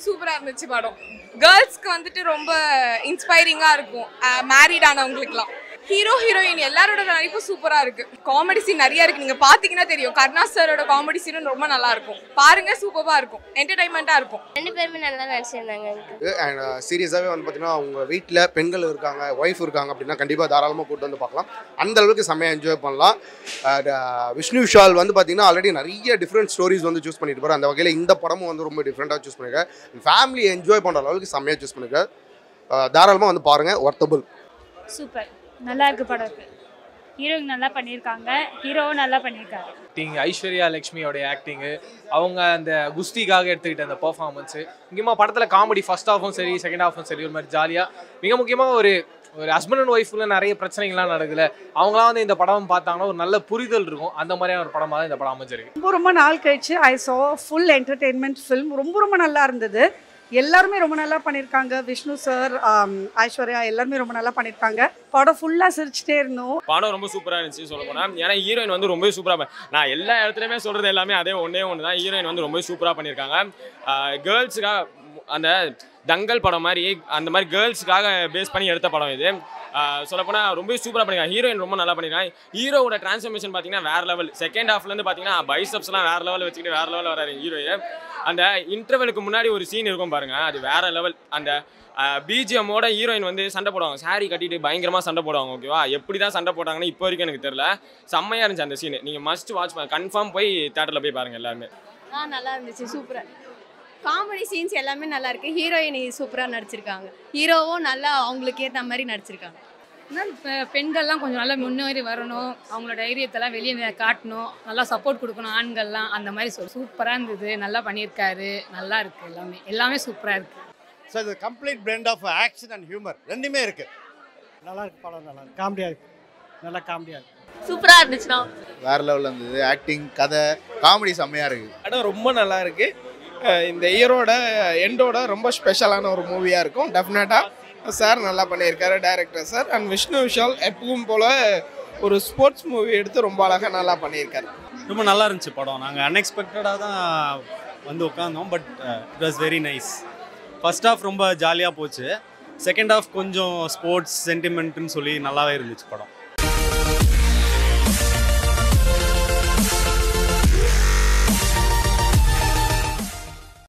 சூப்பரா இருந்துச்சு படம் கேர்ள்ஸ்க்கு வந்துட்டு ரொம்ப இன்ஸ்பைரிங்கா இருக்கும் மேரிட் ஆனவங்களுக்குலாம் ஹீரோ ஹீரோயின் எல்லாரோட நடிப்பும் சூப்பரா இருக்கு காமெடி சீன் நிறைய இருக்கு நீங்க பாத்தீங்கன்னா தெரியும் கருணா சாரோட காமெடி சீனும் ரொம்ப நல்லா இருக்கும் பாருங்க சூப்பரா இருக்கும் என்டர்டைன்மெண்டா இருக்கும் ரெண்டு பேருமே நல்லா நடிச்சிருந்தாங்க அண்ட் சீரியஸாகவே வந்து பார்த்தீங்கன்னா அவங்க வீட்டில் பெண்கள் இருக்காங்க ஒய்ஃப் இருக்காங்க அப்படின்னா கண்டிப்பாக தாராளமாக கூட்டு வந்து பார்க்கலாம் அந்த அளவுக்கு செம்மையாக என்ஜாய் பண்ணலாம் And, uh, விஷ்ணு விஷால் வந்து பார்த்தீங்கன்னா ஆல்ரெடி நிறைய டிஃப்ரெண்ட் ஸ்டோரிஸ் வந்து சூஸ் பண்ணிட்டு போகிறார் அந்த வகையில் இந்த படமும் வந்து ரொம்ப டிஃப்ரெண்ட்டாக சூஸ் பண்ணியிருக்காரு ஃபேமிலி என்ஜாய் பண்ணுற அளவுக்கு செம்மையாக சூஸ் பண்ணியிருக்காரு Uh, தாராளமாக வந்து பாருங்கள் ஒர்த்தபுள் சூப்பர் நல்லா இருக்கு படம் இருக்கு ஹீரோயின் நல்லா பண்ணியிருக்காங்க ஹீரோவும் நல்லா பண்ணியிருக்காரு ஆக்டிங் ஐஸ்வர்யா லக்ஷ்மியோடைய ஆக்டிங்கு அவங்க அந்த குஸ்திக்காக எடுத்துக்கிட்ட அந்த பர்ஃபார்மன்ஸு முக்கியமாக படத்தில் காமெடி ஃபர்ஸ்ட் ஹாஃபும் சரி செகண்ட் ஹாஃபும் சரி ஒரு மாதிரி ஜாலியாக மிக முக்கியமாக ஒரு ஒரு ஹஸ்பண்ட் அண்ட் ஒய்ஃப்ல நிறைய பிரச்சனைகள்லாம் நடக்குதுல அவங்களாம் வந்து இந்த படம் பார்த்தாங்கன்னா ஒரு நல்ல புரிதல் இருக்கும் அந்த மாதிரியான ஒரு படமாக தான் இந்த படம் அமைஞ்சிருக்கு ரொம்ப ரொம்ப நாள் கழிச்சு ஐ சா ஃபுல் என்டர்டெயின்மெண்ட் ஃபில்ம் ரொம்ப ரொம்ப நல்லா இருந்தது எல்லாருமே ரொம்ப நல்லா பண்ணியிருக்காங்க விஷ்ணு சார் ஐஸ்வர்யா எல்லாருமே ரொம்ப நல்லா பண்ணியிருக்காங்க படம் ஃபுல்லாக சிரிச்சிட்டே இருந்தோம் படம் ரொம்ப சூப்பராக இருந்துச்சு சொல்ல போனால் ஏன்னா ஹீரோயின் வந்து ரொம்ப சூப்பராக நான் எல்லா இடத்துலையுமே சொல்கிறது எல்லாமே அதே ஒன்றே ஒன்று தான் ஹீரோயின் வந்து ரொம்ப சூப்பராக பண்ணியிருக்காங்க கேர்ள்ஸுக்காக அந்த தங்கல் படம் மாதிரி அந்த மாதிரி கேர்ள்ஸுக்காக பேஸ் பண்ணி எடுத்த படம் இது சொல்லப்போனால் ரொம்ப சூப்பராக பண்ணிருக்காங்க ஹீரோயின் ரொம்ப நல்லா பண்ணிருக்காங்க ஹீரோவோட டிரான்ஸ்ஃபர்மேஷன் பார்த்தீங்கன்னா வேறு லெவல் செகண்ட் ஹாஃப்லேருந்து பார்த்தீங்கன்னா பைசப்ஸ்லாம் வேறு லெவல் வச்சுக்கிட்டு வேறு லெவல் வராரு ஹீரோயின் அந்த இன்டர்வலுக்கு முன்னாடி ஒரு சீன் இருக்கும் பாருங்க அது வேற லெவல் அந்த பிஜிஎம்மோட ஹீரோயின் வந்து சண்டை போடுவாங்க சாரி கட்டிட்டு பயங்கரமாக சண்டை போடுவாங்க ஓகேவா எப்படி தான் சண்டை போட்டாங்கன்னு இப்போ வரைக்கும் எனக்கு தெரியல செம்மையாக இருந்துச்சு அந்த சீன் நீங்கள் மஸ்ட் வாட்ச் கன்ஃபார்ம் போய் தேட்டரில் போய் பாருங்க எல்லாருமே ஆ நல்லா இருந்துச்சு சூப்பராக காமெடி சீன்ஸ் எல்லாமே நல்லா இருக்கு ஹீரோயின் சூப்பராக நடிச்சிருக்காங்க ஹீரோவும் நல்லா அவங்களுக்கு ஏற்ற மாதிரி நடிச்சிருக்காங்க பெண்கள்லாம் கொஞ்சம் நல்லா முன்னேறி வரணும் அவங்களோட தைரியத்தெல்லாம் வெளியே காட்டணும் நல்லா சப்போர்ட் கொடுக்கணும் ஆண்கள்லாம் அந்த மாதிரி சொல் சூப்பராக இருந்தது நல்லா பண்ணியிருக்காரு நல்லா இருக்கு எல்லாமே எல்லாமே சூப்பராக இருக்கு ஸோ இது complete blend of action and humour ரெண்டுமே இருக்கு நல்லா இருக்கு படம் நல்லா இருக்கு காமெடியாக இருக்கு நல்லா காமெடியாக இருக்கு சூப்பராக இருந்துச்சுண்ணா வேற லெவலில் இருந்தது ஆக்டிங் கதை காமெடி செம்மையாக இருக்குது படம் ரொம்ப நல்லா இருக்கு அஹ் இந்த இயரோட எண்டோட ரொம்ப ஸ்பெஷலான ஒரு மூவியாக இருக்கும் டெஃபினட்டாக சார் நல்லா பண்ணியிருக்காரு director sir and Vishnu Vishal எப்பவும் போல் ஒரு ஸ்போர்ட்ஸ் மூவி எடுத்து ரொம்ப அழகாக நல்லா பண்ணியிருக்காரு ரொம்ப நல்லா இருந்துச்சு படம் நாங்கள் அன்எக்ஸ்பெக்டடாக தான் வந்து உட்காந்தோம் but it was very nice first half ரொம்ப ஜாலியாக போச்சு செகண்ட் ஹாஃப் கொஞ்சம் ஸ்போர்ட்ஸ் சென்டிமெண்ட்டுன்னு சொல்லி நல்லாவே இருந்துச்சு படம்